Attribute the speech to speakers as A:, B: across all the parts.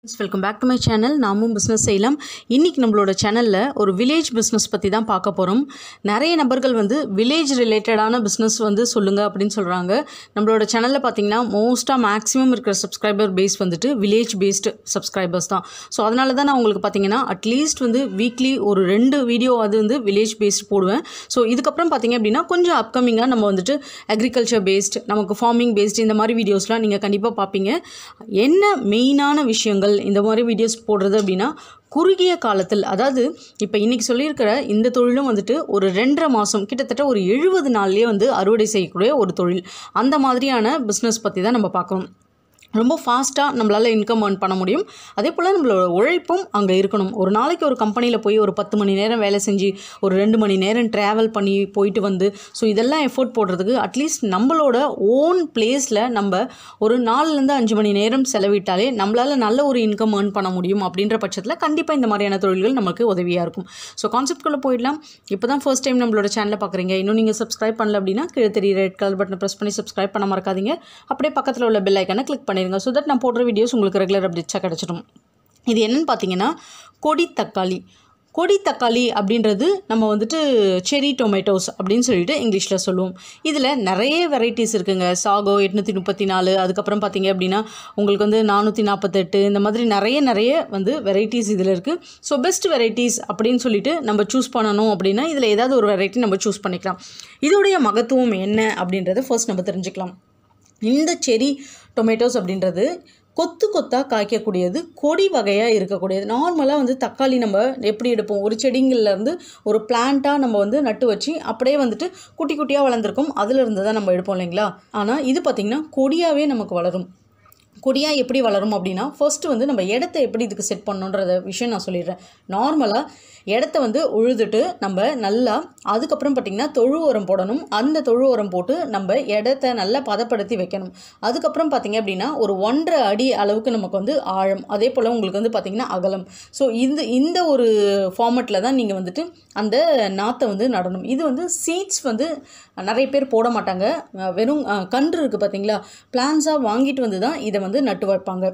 A: welcome back to my channel நாமும் business செய்யலாம் இன்றைக்கி நம்மளோட சேனலில் ஒரு வில்லேஜ் பிஸ்னஸ் பற்றி தான் பார்க்க போகிறோம் நிறைய நபர்கள் வந்து வில்லேஜ் ரிலேட்டடான பிஸ்னஸ் வந்து சொல்லுங்கள் அப்படின்னு சொல்கிறாங்க நம்மளோட சேனலில் பார்த்தீங்கன்னா மோஸ்ட்டாக மேக்ஸிமம் இருக்கிற சப்ஸ்கிரைபர் பேஸ் வந்துட்டு வில்லேஜ் பேஸ்டு சப்ஸ்கிரைபர்ஸ் தான் ஸோ அதனால தான் நான் உங்களுக்கு பார்த்தீங்கன்னா அட்லீஸ்ட் வந்து வீக்லி ஒரு ரெண்டு வீடியோ அது வந்து வில்லேஜ் பேஸ்ட் போடுவேன் ஸோ இதுக்கப்புறம் பார்த்தீங்க அப்படின்னா கொஞ்சம் அப்கமிங்காக நம்ம வந்துட்டு அக்ரிகல்ச்சர் பேஸ்ட் நமக்கு ஃபார்மிங் பேஸ்ட் இந்த மாதிரி வீடியோஸ்லாம் நீங்கள் கண்டிப்பாக பார்ப்பீங்க என்ன மெயினான விஷயங்கள் இந்த மாதிரி வீடியோஸ் போடுறது அப்படின்னா குறுகிய காலத்தில் அதாவது இப்போ இன்றைக்கி சொல்லியிருக்கிற இந்த தொழிலும் வந்துட்டு ஒரு ரெண்டரை மாதம் கிட்டத்தட்ட ஒரு எழுபது நாள்லேயே வந்து அறுவடை செய்யக்கூடிய ஒரு தொழில் அந்த மாதிரியான பிஸ்னஸ் பற்றி தான் நம்ம பார்க்குறோம் ரொம்ப ஃபாஸ்ட்டாக நம்மளால் இன்கம் earn பண்ண முடியும் அதே போல் நம்மளோட உழைப்பும் அங்கே இருக்கணும் ஒரு நாளைக்கு ஒரு கம்பெனியில் போய் ஒரு பத்து மணி நேரம் வேலை செஞ்சு ஒரு ரெண்டு மணி நேரம் ட்ராவல் பண்ணி போயிட்டு வந்து ஸோ இதெல்லாம் எஃபோர்ட் போடுறதுக்கு அட்லீஸ்ட் நம்மளோட ஓன் பிளேஸில் நம்ம ஒரு நாலுலேருந்து அஞ்சு மணி நேரம் செலவிட்டாலே நம்மளால் நல்ல ஒரு இன்கம் earn பண்ண முடியும் அப்படின்ற பட்சத்தில் கண்டிப்பாக இந்த மாதிரியான தொழில்கள் நமக்கு உதவியாக இருக்கும் ஸோ கான்செப்ட்குள்ளே போயிடலாம் இப்போ தான் ஃபர்ஸ்ட் டைம் நம்மளோட சேனலை பார்க்குறீங்க இன்னும் நீங்கள் சப்ஸ்கிரைப் பண்ணல அப்படின்னா கீழே தெரிய ரெட் கலர் பட்டனை ப்ரெஸ் பண்ணி சப்ஸ்கிரைப் பண்ண மறக்காதீங்க அப்படியே பக்கத்தில் உள்ள பெல் ஐக்கனை கிளிக் பண்ணிடுங்க ஸோ தட் நான் போடுற வீடியோஸ் உங்களுக்கு ரெகுலர் அப்டேட்ஸாக கிடச்சிடும் இது என்னன்னு பார்த்தீங்கன்னா கொடி தக்காளி கொடி தக்காளி அப்படின்றது நம்ம வந்துட்டு செரி டொமேட்டோஸ் அப்படின்னு சொல்லிட்டு இங்கிலீஷில் சொல்லுவோம் இதில் நிறைய வெரைட்டிஸ் இருக்குங்க சாகோ எட்நூற்றி முப்பத்தி நாலு அதுக்கப்புறம் பார்த்தீங்க அப்படின்னா உங்களுக்கு வந்து நானூற்றி நாற்பத்தெட்டு இந்த மாதிரி நிறைய நிறைய வந்து வெரைட்டிஸ் இதில் இருக்குது ஸோ பெஸ்ட் வெரைட்டிஸ் அப்படின்னு சொல்லிட்டு நம்ம சூஸ் பண்ணணும் அப்படின்னா இதில் ஏதாவது ஒரு வெரைட்டி நம்ம சூஸ் பண்ணிக்கலாம் இதோடைய மகத்துவம் என்ன அப்படின்றத ஃபர்ஸ்ட் நம்ம தெரிஞ்சுக்கலாம் இந்த செரி டொமேட்டோஸ் அப்படின்றது கொத்து கொத்தாக காய்க்கக்கூடியது கொடி வகையாக இருக்கக்கூடியது நார்மலாக வந்து தக்காளி நம்ம எப்படி எடுப்போம் ஒரு செடிங்கள்லேருந்து ஒரு பிளான்ட்டாக நம்ம வந்து நட்டு வச்சு அப்படியே வந்துட்டு குட்டி குட்டியாக வளர்ந்துருக்கும் அதுலேருந்து தான் நம்ம எடுப்போம் இல்லைங்களா ஆனால் இது பார்த்திங்கன்னா கொடியாகவே நமக்கு வளரும் கொடியாக எப்படி வளரும் அப்படின்னா ஃபர்ஸ்ட்டு வந்து நம்ம இடத்த எப்படி இதுக்கு செட் பண்ணணுன்றத விஷயம் நான் சொல்லிடுறேன் நார்மலாக இடத்த வந்து உழுதுட்டு நம்ம நல்லா அதுக்கப்புறம் பார்த்திங்கன்னா தொழு உரம் போடணும் அந்த தொழு உரம் போட்டு நம்ம இடத்த நல்லா பதப்படுத்தி வைக்கணும் அதுக்கப்புறம் பார்த்திங்க அப்படின்னா ஒரு ஒன்றரை அடி அளவுக்கு நமக்கு வந்து ஆழம் அதே போல் உங்களுக்கு வந்து பார்த்திங்கன்னா அகலம் ஸோ இந்த இந்த ஒரு ஃபார்மெட்டில் தான் நீங்கள் வந்துட்டு அந்த நாற்றை வந்து நடணும் இது வந்து சீட்ஸ் வந்து நிறைய பேர் போட மாட்டாங்க அஹ் வெறும் அஹ், கன்று இருக்குது பார்த்தீங்களா பிளான்ஸாக வாங்கிட்டு வந்து தான் இதை வந்து நட்டு வைப்பாங்க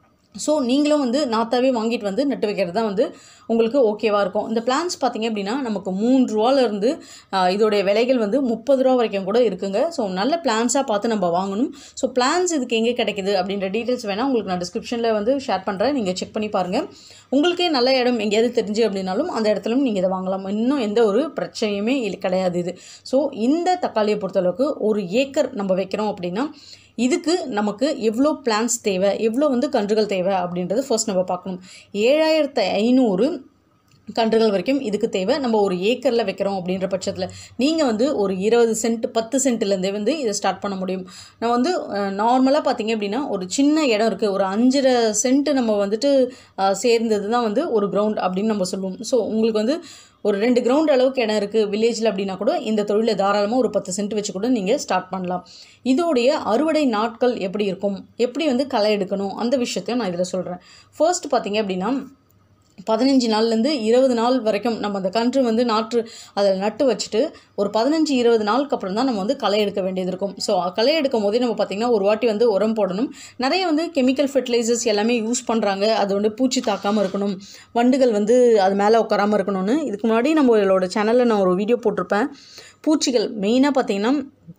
A: ஸோ நீங்களும் வந்து நாத்தாவே வாங்கிட்டு வந்து நட்டு வைக்கிறது தான் வந்து உங்களுக்கு ஓகேவாக இருக்கும் இந்த பிளான்ஸ் பார்த்தீங்க அப்படின்னா நமக்கு மூணு ரூபாலேருந்து இதோடைய விலைகள் வந்து முப்பது ரூபா வரைக்கும் கூட இருக்குங்க ஸோ நல்ல பிளான்ஸாக பார்த்து நம்ம வாங்கணும் ஸோ பிளான்ஸ் இதுக்கு எங்கே கிடைக்குது அப்படின்ற டீட்டெயில்ஸ் வேணால் உங்களுக்கு நான் டிஸ்கிரிப்ஷனில் வந்து ஷேர் பண்ணுறேன் நீங்கள் செக் பண்ணி பாருங்கள் உங்களுக்கே நல்ல இடம் எங்கேயாவது தெரிஞ்சு அப்படின்னாலும் அந்த இடத்துலையும் நீங்கள் இதை வாங்கலாம் இன்னும் எந்த ஒரு பிரச்சனையுமே இல்லை கிடையாது இது ஸோ இந்த தக்காளியை பொறுத்தளவுக்கு ஒரு ஏக்கர் நம்ம வைக்கிறோம் அப்படின்னா இதுக்கு நமக்கு எவ்வளோ பிளான்ஸ் தேவை எவ்வளோ வந்து கன்றுகள் தேவை அப்படின்றது ஃபர்ஸ்ட் நம்ம பார்க்கணும் ஏழாயிரத்து ஐநூறு கன்றுகள் வரைக்கும் இதுக்கு தேவை நம்ம ஒரு ஏக்கரில் வைக்கிறோம் அப்படின்ற பட்சத்தில் நீங்கள் வந்து ஒரு இருபது சென்ட் பத்து சென்ட்லேருந்தே வந்து இதை ஸ்டார்ட் பண்ண முடியும் நான் வந்து நார்மலாக பார்த்தீங்க அப்படின்னா ஒரு சின்ன இடம் இருக்குது ஒரு அஞ்சரை சென்ட் நம்ம வந்துட்டு அஹ், சேர்ந்தது தான் வந்து ஒரு கிரவுண்ட் அப்படின்னு நம்ம சொல்லுவோம் ஸோ உங்களுக்கு வந்து ஒரு ரெண்டு கிரவுண்ட் அளவுக்கு இடம் இருக்குது வில்லேஜில் அப்படின்னா கூட இந்த தொழிலை தாராளமாக ஒரு பத்து சென்ட் வச்சு கூட நீங்கள் ஸ்டார்ட் பண்ணலாம் இதோடைய அறுவடை நாட்கள் எப்படி இருக்கும் எப்படி வந்து களை எடுக்கணும் அந்த விஷயத்தையும் நான் இதில் சொல்கிறேன் ஃபர்ஸ்ட் பார்த்தீங்க அப்படின்னா பதினஞ்சு நாள்லேருந்து இருபது நாள் வரைக்கும் நம்ம அந்த கன்று வந்து நாற்று அதில் நட்டு வச்சுட்டு ஒரு பதினஞ்சு இருபது நாளுக்கு அப்புறம் தான் நம்ம வந்து களை எடுக்க வேண்டியது இருக்கும் ஸோ களை எடுக்கும் போதே நம்ம பார்த்திங்கன்னா ஒரு வாட்டி வந்து உரம் போடணும் நிறைய வந்து கெமிக்கல் ஃபெர்டிலைசர்ஸ் எல்லாமே யூஸ் பண்ணுறாங்க அது வந்து பூச்சி தாக்காமல் இருக்கணும் வண்டுகள் வந்து அது மேலே உட்காராமல் இருக்கணும்னு இதுக்கு முன்னாடி நம்மளோட சேனலில் நான் ஒரு வீடியோ போட்டிருப்பேன் பூச்சிகள் மெயினாக பார்த்திங்கன்னா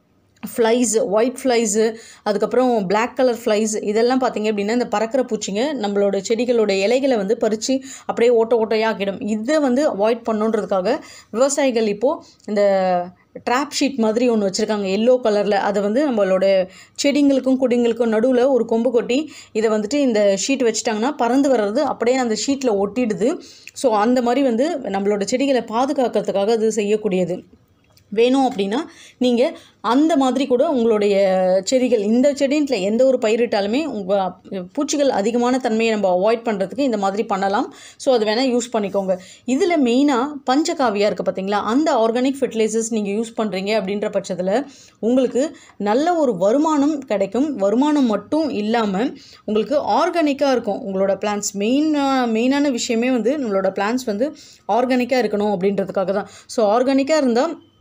A: ஃப்ளைஸ் ஒயிட் ஃப்ளைஸு அதுக்கப்புறம் Black கலர் ஃப்ளைஸ் இதெல்லாம் பார்த்தீங்க அப்படின்னா இந்த பறக்கிற பூச்சிங்க நம்மளோட செடிகளோட இலைகளை வந்து பறித்து அப்படியே ஓட்ட ஓட்டையாக ஆக்கிடும் இதை வந்து அவாய்ட் பண்ணுன்றதுக்காக விவசாயிகள் இப்போது இந்த ட்ராப் ஷீட் மாதிரி ஒன்று வச்சுருக்காங்க எல்லோ கலரில் அதை வந்து நம்மளோட செடிங்களுக்கும் கொடிங்களுக்கும் நடுவில் ஒரு கொம்பு கொட்டி இதை வந்துட்டு இந்த ஷீட் வச்சுட்டாங்கன்னா பறந்து வர்றது அப்படியே அந்த ஷீட்டில் ஒட்டிடுது ஸோ அந்த மாதிரி வந்து நம்மளோட செடிகளை பாதுகாக்கிறதுக்காக அது செய்யக்கூடியது வேணும் அப்படின்னா நீங்கள் அந்த மாதிரி கூட உங்களுடைய செடிகள் இந்த செடின்ல எந்த ஒரு பயிரிட்டாலுமே உங்கள் பூச்சிகள் அதிகமான தன்மையை நம்ம அவாய்ட் பண்ணுறதுக்கு இந்த மாதிரி பண்ணலாம் ஸோ அது வேணால் யூஸ் பண்ணிக்கோங்க இதில் மெயினாக பஞ்சகாவியா இருக்குது பார்த்தீங்களா அந்த ஆர்கானிக் ஃபெர்டிலைசர்ஸ் நீங்கள் யூஸ் பண்ணுறீங்க அப்படின்ற பட்சத்தில் உங்களுக்கு நல்ல ஒரு வருமானம் கிடைக்கும் வருமானம் மட்டும் இல்லாமல் உங்களுக்கு ஆர்கானிக்காக இருக்கும் உங்களோட பிளான்ஸ் மெயினாக மெயினான விஷயமே வந்து நம்மளோட பிளான்ஸ் வந்து ஆர்கானிக்காக இருக்கணும் அப்படின்றதுக்காக தான் ஸோ ஆர்கானிக்காக இருந்தால்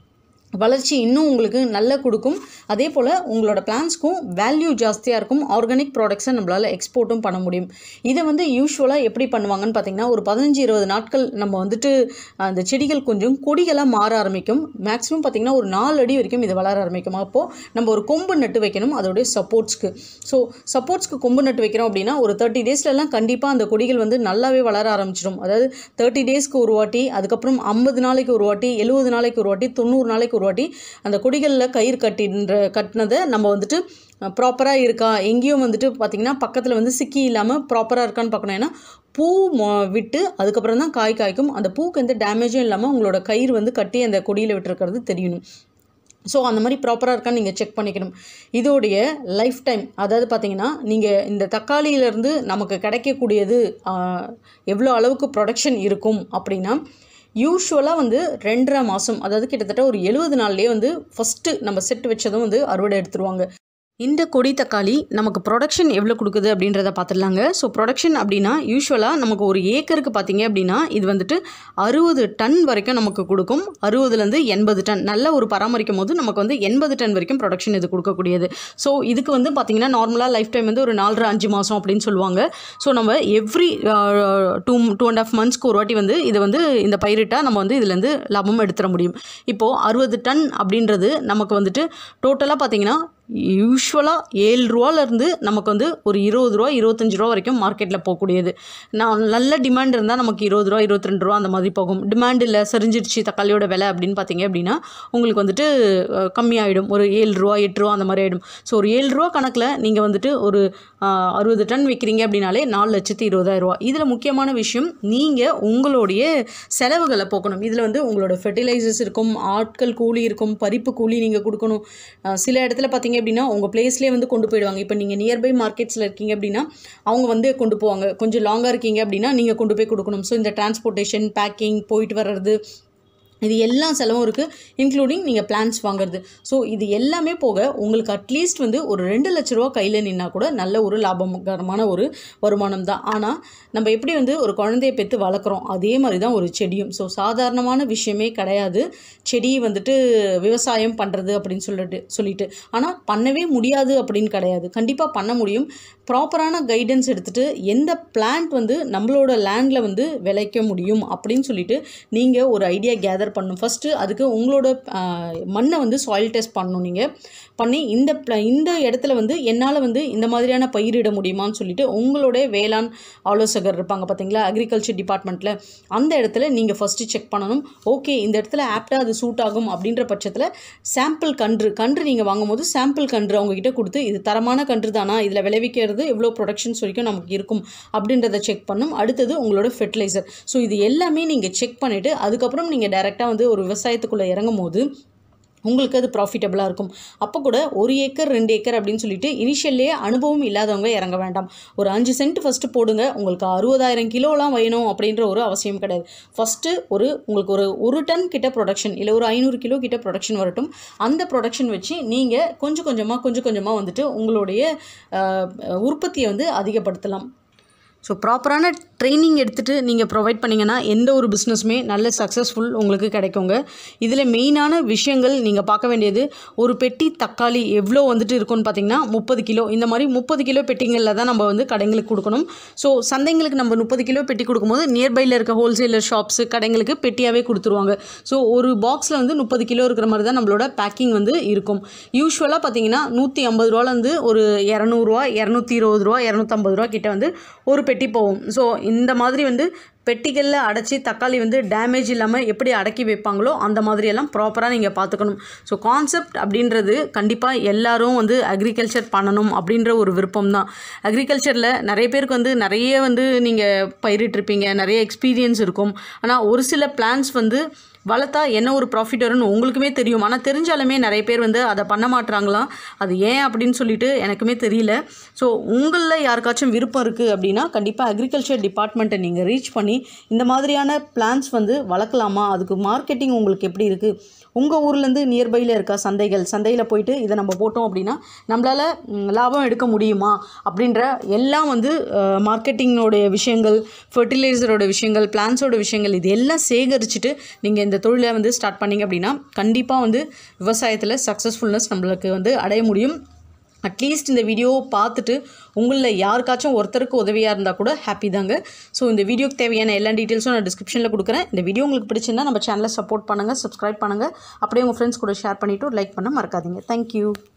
A: வளர்ச்சி இன்னும் உங்களுக்கு நல்ல கொடுக்கும் அதே போல் உங்களோட பிளான்ஸ்க்கும் வேல்யூ ஜாஸ்தியாக இருக்கும் ஆர்கானிக் ப்ராடக்ட்ஸை நம்மளால் எக்ஸ்போர்ட்டும் பண்ண முடியும் இதை வந்து யூஸ்வலாக எப்படி பண்ணுவாங்கன்னு பார்த்தீங்கன்னா ஒரு பதினஞ்சு இருபது நாட்கள் நம்ம வந்துட்டு அந்த செடிகள் கொஞ்சம் கொடிகளாக மாற ஆரம்பிக்கும் மேக்ஸிமம் பார்த்திங்கன்னா ஒரு நாலு அடி வரைக்கும் இது வளர ஆரம்பிக்கும் அப்போது நம்ம ஒரு கொம்பு நட்டு வைக்கணும் அதோடைய சப்போர்ட்ஸ்க்கு ஸோ சப்போர்ட்ஸ்க்கு கொம்பு நட்டு வைக்கிறோம் அப்படின்னா ஒரு தேர்ட்டி டேஸ்லலாம் கண்டிப்பாக அந்த கொடிகள் வந்து நல்லாவே வளர ஆரம்பிச்சிடும் அதாவது தேர்ட்டி டேஸ்க்கு ஒரு வாட்டி அதுக்கப்புறம் ஐம்பது நாளைக்கு ஒரு வாட்டி எழுபது நாளைக்கு ஒரு வாட்டி தொண்ணூறு நாளைக்கு ஒரு வாட்டி அந்த கொடிகளில் கயிறு கட்டின்ற கட்டினதை நம்ம வந்துட்டு ப்ராப்பராக இருக்கா எங்கேயும் வந்துட்டு பார்த்திங்கன்னா பக்கத்தில் வந்து சிக்கி இல்லாமல் ப்ராப்பராக இருக்கான்னு பார்க்கணும் ஏன்னா பூ மொ- விட்டு அதுக்கப்புறம் தான் காய் காய்க்கும் அந்த பூக்கு எந்த டேமேஜும் இல்லாமல் உங்களோட கயிறு வந்து கட்டி அந்த கொடியில் விட்டுருக்கிறது தெரியணும் ஸோ அந்த மாதிரி ப்ராப்பராக இருக்கான்னு நீங்கள் செக் பண்ணிக்கணும் இதோடைய லைஃப் டைம் அதாவது பார்த்தீங்கன்னா நீங்கள் இந்த தக்காளியிலேருந்து நமக்கு கிடைக்கக்கூடியது ஆஹ், எவ்வளோ அளவுக்கு ப்ரொடக்ஷன் இருக்கும் அப்படின்னா யூஸ்வலாக வந்து ரெண்டரை மாதம் அதாவது கிட்டத்தட்ட ஒரு எழுபது நாள்லேயே வந்து ஃபஸ்ட்டு நம்ம செட் வச்சதும் வந்து அறுவடை எடுத்துருவாங்க இந்த கொடி தக்காளி நமக்கு ப்ரொடக்ஷன் எவ்வளோ கொடுக்குது அப்படின்றத பார்த்துடலாங்க ஸோ ப்ரொடக்ஷன் அப்படின்னா யூஸ்வலாக நமக்கு ஒரு ஏக்கருக்கு பார்த்தீங்க அப்படின்னா இது வந்துட்டு அறுபது டன் வரைக்கும் நமக்கு கொடுக்கும் அறுபதுலேருந்து எண்பது டன் நல்ல ஒரு பராமரிக்கும் போது நமக்கு வந்து எண்பது டன் வரைக்கும் ப்ரொடக்ஷன் இது கொடுக்கக்கூடியது ஸோ இதுக்கு வந்து பார்த்திங்கன்னா நார்மலாக லைஃப் டைம் வந்து ஒரு நாலரை அஞ்சு மாதம் அப்படின்னு சொல்லுவாங்க ஸோ நம்ம every two two and half மந்த்ஸ்க்கு ஒரு வாட்டி வந்து இது வந்து இந்த பயிரிட்டால் நம்ம வந்து இதுலேருந்து லாபமும் எடுத்துட முடியும் இப்போது அறுபது டன் அப்படின்றது நமக்கு வந்துட்டு டோட்டலாக பார்த்தீங்கன்னா யூஸ்வலாக ஏழு ரூபாலேருந்து நமக்கு வந்து ஒரு இருபது ரூபா இருபத்தஞ்சி ரூபா வரைக்கும் மார்க்கெட்டில் போகக்கூடியது நான் நல்ல டிமாண்ட் இருந்தால் நமக்கு இருபது ரூபா இருபத்தி ரெண்டு ரூபா அந்த மாதிரி போகும் டிமாண்ட் இல்லை சரிஞ்சிருச்சு தக்காளியோட விலை அப்படின்னு பார்த்தீங்க அப்படின்னா உங்களுக்கு வந்துட்டு அஹ், கம்மியாயிடும் ஒரு ஏழு ரூபா எட்டு ரூபா அந்த மாதிரி ஆகிடும் ஸோ ஒரு ஏழு ரூபா கணக்கில் நீங்கள் வந்துட்டு ஒரு அஹ், அறுபது டன் விற்கிறீங்க அப்படின்னாலே நாலு லட்சத்து இருபதாயிரம் ரூபா இதில் முக்கியமான விஷயம் நீங்கள் உங்களுடைய செலவுகளை போக்கணும் இதில் வந்து உங்களோட ஃபெர்டிலைசர்ஸ் இருக்கும் ஆட்கள் கூலி இருக்கும் பறிப்பு கூலி நீங்கள் கொடுக்கணும் அஹ், சில இடத்துல பார்த்தீங்க அப்படின்னா உங்கள் பிளேஸ்லேயே வந்து கொண்டு போயிடுவாங்க இப்போ நீங்கள் நியர்பை மார்க்கெட்ஸில் இருக்கீங்க அப்படின்னா அவங்க வந்து கொண்டு போவாங்க கொஞ்சம் லாங்காக இருக்கீங்க அப்படின்னா நீங்கள் கொண்டு போய் கொடுக்கணும் ஸோ இந்த டிரான்ஸ்போர்ட்டேஷன் பேக்கிங் போயிட்டு வர்றது இது எல்லா செலவும் இருக்குது இன்க்ளூடிங் நீங்கள் பிளான்ஸ் வாங்குறது ஸோ இது எல்லாமே போக உங்களுக்கு அட்லீஸ்ட் வந்து ஒரு ரெண்டு லட்ச ரூபா கையில் நின்னா கூட நல்ல ஒரு லாபகரமான ஒரு வருமானம் தான் ஆனால் நம்ம எப்படி வந்து ஒரு குழந்தைய பெற்று வளர்க்குறோம் அதே மாதிரி தான் ஒரு செடியும் ஸோ சாதாரணமான விஷயமே கிடையாது செடி வந்துட்டு விவசாயம் பண்ணுறது அப்படின்னு சொல்லிட்டு சொல்லிட்டு ஆனால் பண்ணவே முடியாது அப்படின்னு கிடையாது கண்டிப்பாக பண்ண முடியும் ப்ராப்பரான கைடன்ஸ் எடுத்துகிட்டு எந்த பிளான்ட் வந்து நம்மளோட லேண்டில் வந்து விளைக்க முடியும் அப்படின்னு சொல்லிட்டு நீங்கள் ஒரு ஐடியா கேதர் பண்ணணும் ஃபஸ்ட்டு அதுக்கு உங்களோட ஆஹ், மண்ணை வந்து சாயில் டெஸ்ட் பண்ணணும் நீங்கள் பண்ணி இந்த pla- இந்த இடத்துல வந்து என்னால் வந்து இந்த மாதிரியான பயிரிட முடியுமான்னு சொல்லிட்டு உங்களுடைய வேளாண் ஆலோசகர் இருப்பாங்க பார்த்தீங்களா அக்ரிகல்ச்சர் டிபார்ட்மெண்ட்டில் அந்த இடத்துல நீங்கள் ஃபஸ்ட்டு செக் பண்ணணும் ஓகே இந்த இடத்துல ஆப்டாக அது சூட் ஆகும் அப்படின்ற பட்சத்தில் சாம்பிள் கன்று கன்று நீங்கள் வாங்கும்போது சாம்பிள் கன்று அவங்கக்கிட்ட கொடுத்து இது தரமான கன்று தானா இதில் விளைவிக்கிறது எவ்வளோ ப்ரொடக்ஷன்ஸ் வரைக்கும் நமக்கு இருக்கும் அப்படின்றத செக் பண்ணும் அடுத்தது உங்களோட ஃபெர்டிலைசர் ஸோ இது எல்லாமே நீங்கள் செக் பண்ணிவிட்டு அதுக்கப்புறம் நீங்கள் டைரெக்டாக வந்து ஒரு விவசாயத்துக்குள்ளே இறங்கும் போது உங்களுக்கு அது ப்ராஃபிட்டபுளாக இருக்கும் அப்போ கூட ஒரு ஏக்கர் ரெண்டு ஏக்கர் அப்படின்னு சொல்லிட்டு இனிஷியல்லே அனுபவம் இல்லாதவங்க இறங்க வேண்டாம் ஒரு அஞ்சு சென்ட் ஃபஸ்ட்டு போடுங்க உங்களுக்கு அறுபதாயிரம் கிலோலாம் வேணும் அப்படின்ற ஒரு அவசியம் கிடையாது ஃபஸ்ட்டு ஒரு உங்களுக்கு ஒரு ஒரு டன் கிட்ட ப்ரொடக்ஷன் இல்லை ஒரு ஐநூறு கிலோ கிட்ட ப்ரொடக்ஷன் வரட்டும் அந்த ப்ரொடக்ஷன் வச்சு நீங்கள் கொஞ்சம் கொஞ்சமாக கொஞ்சம் கொஞ்சமாக வந்துட்டு உங்களுடைய அஹ், உற்பத்தியை வந்து அதிகப்படுத்தலாம் ஸோ ப்ராப்பரான ட்ரைனிங் எடுத்துகிட்டு நீங்கள் ப்ரொவைட் பண்ணிங்கன்னா எந்த ஒரு பிஸ்னஸுமே நல்ல சக்ஸஸ்ஃபுல் உங்களுக்கு கிடைக்குங்க இதில் மெயினான விஷயங்கள் நீங்கள் பார்க்க வேண்டியது ஒரு பெட்டி தக்காளி எவ்வளோ வந்துட்டு இருக்கும்னு பார்த்தீங்கன்னா முப்பது கிலோ இந்த மாதிரி முப்பது கிலோ பெட்டிங்களில் தான் நம்ம வந்து கடைங்களுக்கு கொடுக்கணும் ஸோ சந்தைங்களுக்கு நம்ம முப்பது கிலோ பெட்டி கொடுக்கும்போது நியர்பையில் இருக்க ஹோல்சேலர் ஷாப்ஸு கடைங்களுக்கு பெட்டியாகவே கொடுத்துருவாங்க ஸோ ஒரு பாக்ஸில் வந்து முப்பது கிலோ இருக்கிற மாதிரி தான் நம்மளோட பேக்கிங் வந்து இருக்கும் யூஸ்வலாக பார்த்தீங்கன்னா நூற்றி ஐம்பது ரூபாலேருந்து ஒரு இரநூறுவா இரநூத்தி இருபது ரூபா இரநூத்தம்பது ரூபா கிட்ட வந்து ஒரு பெட்டி போகும் ஸோ இந்த மாதிரி வந்து பெட்டிகளில் அடைச்சி தக்காளி வந்து டேமேஜ் இல்லாமல் எப்படி அடக்கி வைப்பாங்களோ அந்த மாதிரியெல்லாம் ப்ராப்பராக நீங்கள் பார்த்துக்கணும் ஸோ கான்செப்ட் அப்படின்றது கண்டிப்பாக எல்லாரும் வந்து அக்ரிகல்ச்சர் பண்ணணும் அப்படின்ற ஒரு விருப்பம் தான் அக்ரிகல்ச்சரில் நிறைய பேருக்கு வந்து நிறைய வந்து நீங்கள் பயிரிட்டிருப்பீங்க நிறைய எக்ஸ்பீரியன்ஸ் இருக்கும் ஆனால் ஒரு சில பிளான்ஸ் வந்து வளர்த்தா என்ன ஒரு ப்ராஃபிட் வரும்னு உங்களுக்குமே தெரியும் ஆனால் தெரிஞ்சாலுமே நிறைய பேர் வந்து அதை பண்ண மாட்றாங்களாம் அது ஏன் அப்படின்னு சொல்லிட்டு எனக்குமே தெரியல ஸோ உங்களில் யாருக்காச்சும் விருப்பம் இருக்குது அப்படின்னா கண்டிப்பாக அக்ரிகல்ச்சர் டிபார்ட்மெண்ட்டை நீங்கள் ரீச் பண்ணி இந்த மாதிரியான பிளான்ஸ் வந்து வளர்க்கலாமா அதுக்கு மார்க்கெட்டிங் உங்களுக்கு எப்படி இருக்குது உங்கள் ஊர்லேருந்து நியர்பையில் இருக்க சந்தைகள் சந்தையில் போயிட்டு இதை நம்ம போட்டோம் அப்படின்னா நம்மளால் ம், லாபம் எடுக்க முடியுமா அப்படின்ற எல்லாம் வந்து மார்க்கெட்டிங்கோடைய விஷயங்கள் ஃபர்டிலைசரோட விஷயங்கள் பிளான்ஸோட விஷயங்கள் இது எல்லாம் சேகரிச்சுட்டு நீங்கள் இந்த தொழிலை வந்து ஸ்டார்ட் பண்ணீங்க அப்படின்னா கண்டிப்பாக வந்து விவசாயத்தில் சக்ஸஸ்ஃபுல்னஸ் நம்மளுக்கு வந்து அடைய முடியும் அட்லீஸ்ட் இந்த வீடியோ பார்த்துட்டு உங்களில் யாருக்காச்சும் ஒருத்தருக்கு உதவியாக இருந்தால் கூட ஹாப்பி தாங்க ஸோ இந்த வீடியோக்கு தேவையான எல்லா டீட்டெயில்ஸும் நான் டிஸ்கிரிப்ஷனில் கொடுக்குறேன் இந்த வீடியோ உங்களுக்கு பிடிச்சிருந்தா நம்ம சேனலை சப்போர்ட் பண்ணுங்கள் சப்ஸ்கிரைப் பண்ணுங்கள் அப்படியே உங்கள் ஃப்ரெண்ட்ஸ் கூட ஷேர் பண்ணிவிட்டு லைக் பண்ண மறக்காதீங்க தேங்க்யூ